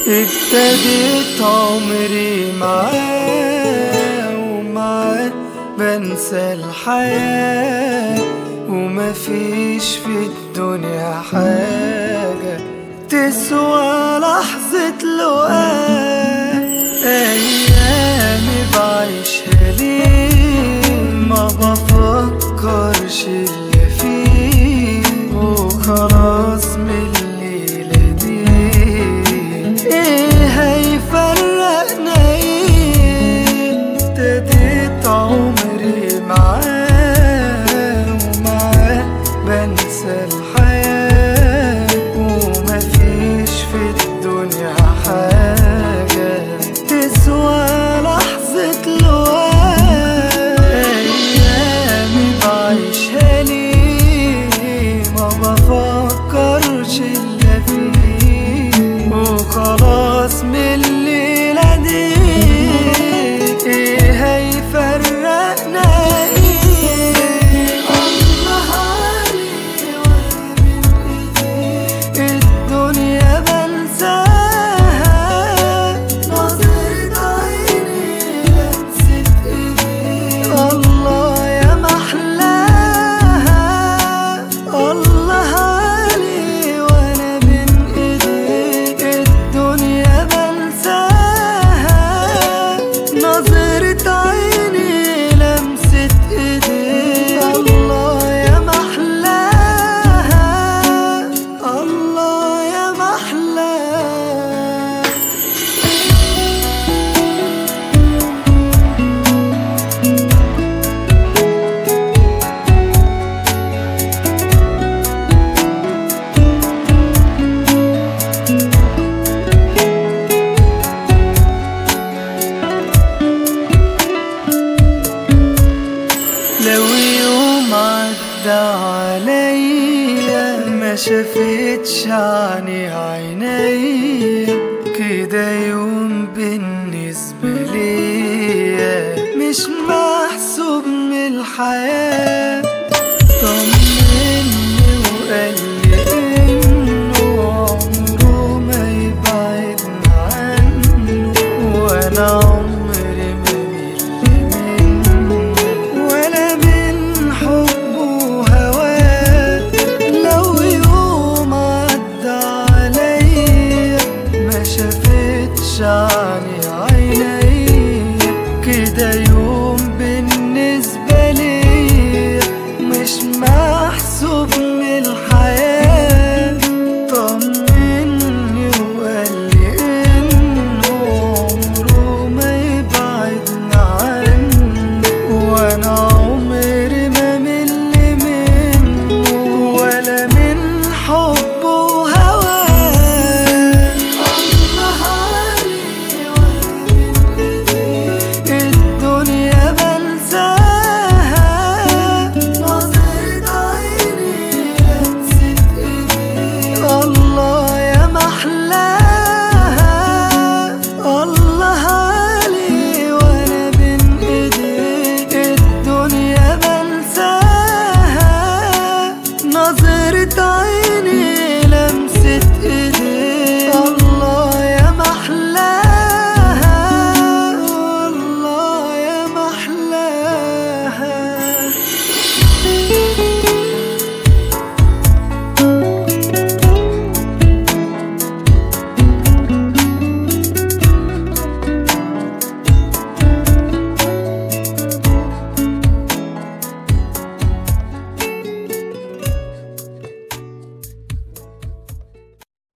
ابتديت عمري معاه ومعاه بنسى الحياة ومفيش في الدنيا حاجة تسوى لحظة لقاه أيامي بعيشها ليه ما بفكرش اللي فيه وخلاص من الليلة دي ايه هيفرقنا ايه ابتديت عمري معاه ومعاه بنسى الحياة ومفيش في الدنيا حاجة تسوى لحظة لقاه أيامي بعيشها ليه ما بفكرش إلا فيه وخلاص من الليلة دي إيه هيفرقنا إيه الله علي وأنا من إيديه الدنيا بنساها نظرة عيني لمسة إيديه الله يا محلاها الله علي وأنا من إيديه الدنيا بنساها نظرة عيني لمسة إيديه الله يا محلاها الله يا محلاها لو يوم عدى عليا ما شافتش عني عينيا كده يوم بالنسبة ليا مش محسوب من الحياة طمني وقال لي انه عمره ما يبعدنا عنه وانا عمري ما مل منه ولا من حبه وهواه لو يوم عدى عليا ما شافتش